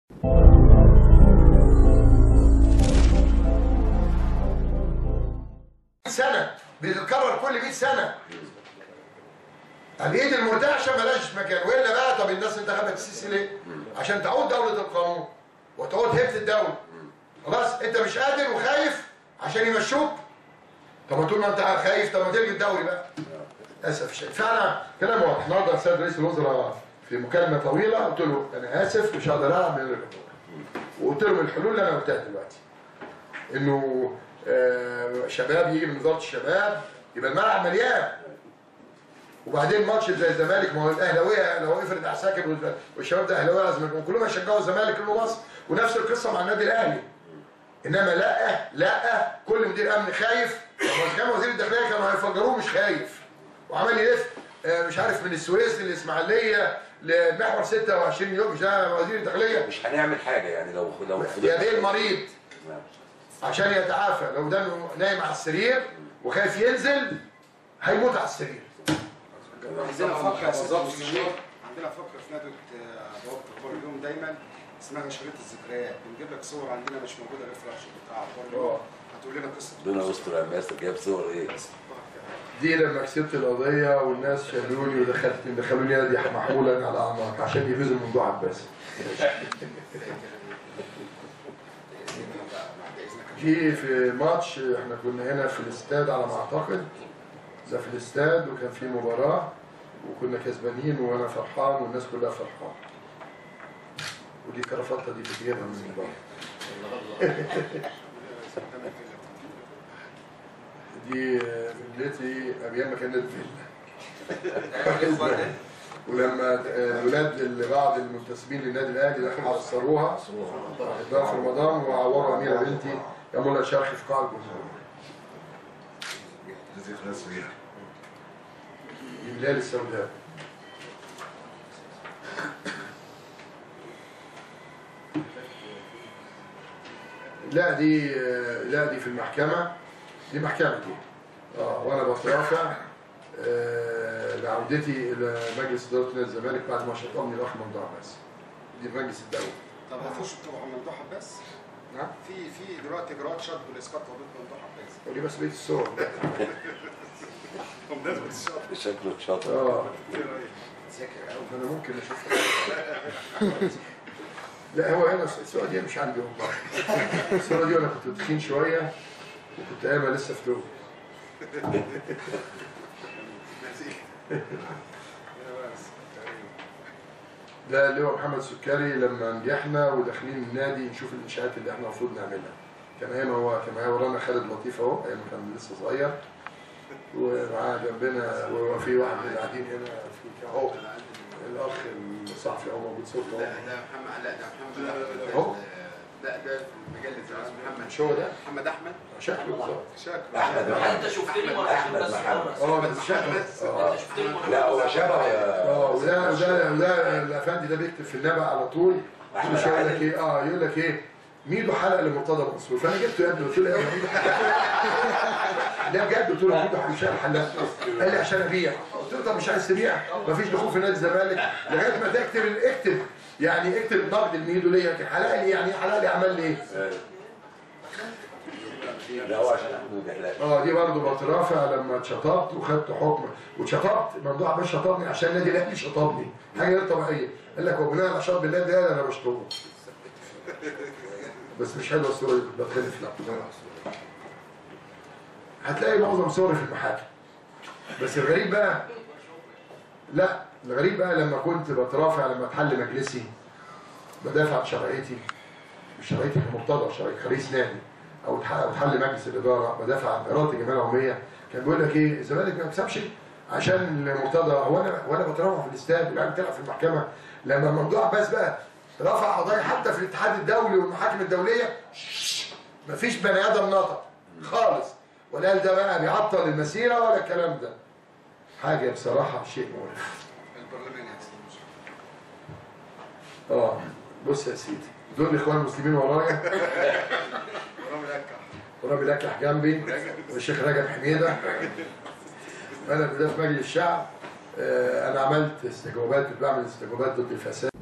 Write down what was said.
سنة بيتكرر كل 100 سنة اليد المرتعشة ملاش مكان والا بقى طب الناس انتخبت السيسي ليه؟ عشان تعود دولة القانون وتعود هيبة الدولة خلاص انت مش قادر وخايف عشان يمشوك طب ما طول ما انت خايف طب ما تلغي الدوري بقى اسف شيء فانا كلام واضح النهارده السيد رئيس الوزراء في مكالمه طويله قلت له انا اسف مش هقدر العب من غير الجمهور وقلت له من الحلول اللي انا قلتها دلوقتي انه آه، شباب يجي من وزاره الشباب يبقى الملعب مليان وبعدين ماتش زي الزمالك ما هو الاهلاويه لو افرض عساكر والشباب ده اهلاويه لازم يكونوا كلهم يشجعوا الزمالك لانه مصر ونفس القصه مع النادي الاهلي انما لا لا كل مدير امن خايف لما كان وزير الداخليه كانوا هيفجروه مش خايف وعمال يلف آه، مش عارف من السويس للاسماعيليه لمحور 26 يوم مش ده وزير الداخليه مش هنعمل حاجه يعني لو لو يا بيه المريض عشان يتعافى لو ده نايم على السرير وخايف ينزل هيموت على السرير عندنا فقره يا سيدي المستشار عندنا فقره في ندوه آه، بوابه اخبار اليوم دايما اسمها شريط الذكريات بنجيب لك صور عندنا مش موجوده غير في الارشيف بتاع اخبار اليوم هتقول لنا قصه ربنا يستر يا ماستر جايب صور ايه؟ دي لما كسبت القضيه والناس شالوني ودخلت دخلوني نادي محمولا على اعناق عشان يفوزوا الموضوع عباس جه في ماتش احنا كنا هنا في الاستاد على ما اعتقد ده في الاستاد وكان في مباراه وكنا كسبانين وانا فرحان والناس كلها فرحانه ودي كرافته دي بتجيبها من بره دي فيلتي ايام ما كانت فيلا ولما الولاد اللي بعض المنتسبين للنادي الاهلي دخلوا عصروها ده في رمضان وعوروا اميره بنتي يعملوا لها شرخ في قاع الجمهور دي بلال السوداء لا دي لا دي في المحكمة دي محكمة دي اه وانا بترافع آه لعودتي الى مجلس اداره نادي الزمالك بعد ما شطبني الاخ ممدوح عباس دي في مجلس الدوله طب هتخش بتوع ممدوح عباس نعم في في دلوقتي اجراءات شد والاسقاط ضد ممدوح عباس ودي بس بقيه الصور بمناسبه الشد شكله شاطر اه ايه رايك؟ انا ممكن اشوفها لا هو هنا الصوره دي مش عندي والله الصوره دي وانا كنت تخين شويه وكنت ايامها لسه في توب ده اللي هو محمد سكري لما نجحنا وداخلين النادي نشوف الانشاءات اللي احنا المفروض نعملها كان ايام هو كان معايا ورانا خالد لطيف اهو ايام كان لسه صغير ومعاه جنبنا وفي واحد من اللي قاعدين هنا في اهو الاخ الصحفي اهو موجود صورته لا اهو ده محمد لا ده محمد أهو. لا ده في مجلة زمان محمد مش هو ده محمد احمد شكله بالظبط شكله احمد انت محمد شفتني مرتين أحمد بس محمد. اه بس شكله اه انت شفتني مرتين لا هو شبه اه وده وده وده الافندي ده بيكتب في النبأ على طول كل أحمد شويه يقول لك علي. ايه اه يقول لك ايه ميدو حلق لمرتضى منصور فانا جبته يا ابني قلت له يا ابني ميدو حلق لا بجد قلت له ميدو حلق حلق قال لي عشان ابيع قلت له طب مش عايز تبيع مفيش دخول في نادي الزمالك لغايه ما تكتب اكتب يعني اكتب نقد الميدو ليا حلق لي يعني حلق لي عمل لي ايه لا هو عشان احمد الدحلاوي اه دي برضه بترافع لما اتشطبت وخدت حكم واتشطبت ممدوح عباس شطبني عشان النادي الاهلي شطبني حاجه غير طبيعيه قال لك وبناء على شطب النادي الاهلي انا بشطبه بس مش حلوه الصوره دي بتخلف لا هتلاقي معظم صوري في المحاكم بس الغريب بقى لا الغريب بقى لما كنت بترافع لما اتحل مجلسي بدافع عن شرعيتي مش شرعيتي كمرتضى شرعيتي كرئيس نادي او اتح- أو اتحل مجلس الاداره بدافع عن ارادتي الجمعيه العموميه كان بيقول لك ايه الزمالك ما يكسبش عشان مرتضى هو انا وانا بترافع في الاستاد واللاعب بتلعب في المحكمه لما ممدوح عباس بقى رفع قضايا حتى في الاتحاد الدولي والمحاكم الدوليه مفيش بني ادم نطق خالص ولا قال ده بقى بيعطل المسيره ولا الكلام ده حاجه بصراحه شيء مقرف البرلمان يا سيدي المستشار اه بص يا سيدي دول الاخوان المسلمين ورايا رامي الأكح ورامي الاكح جنبي والشيخ رجب حميده انا ده في مجلس الشعب آه، انا عملت استجوابات كنت بعمل استجوابات ضد الفساد